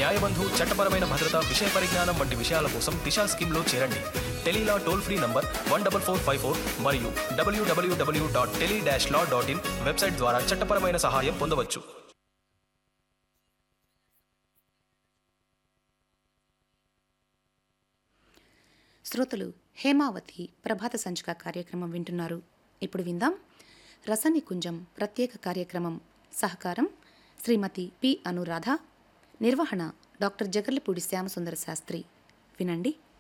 న్యాయబంధు చట్టపరమైన భద్రత విషయ పరిజ్ఞానం వంటి విషయాల కోసం దిశా స్కీమ్లో చేరండి tele law toll free number one double four five four మరియు డబ్ల్యూడబ్ల్యూడబ్ల్యూ dot tele dash law dot in website ద్వారా చట్టపరమైన సహాయం పొందవచ్చు శ్రోతలు హేమావతి ప్రభాత సంచిక కార్యక్రమం వింటున్నారు ఇప్పుడు విందాం రసనికుంజం ప్రత్యేక కార్యక్రమం సహకారం శ్రీమతి పి అనురాధ నిర్వహణ డాక్టర్ జగర్లపూడి శ్యామసుందర శాస్త్రి వినండి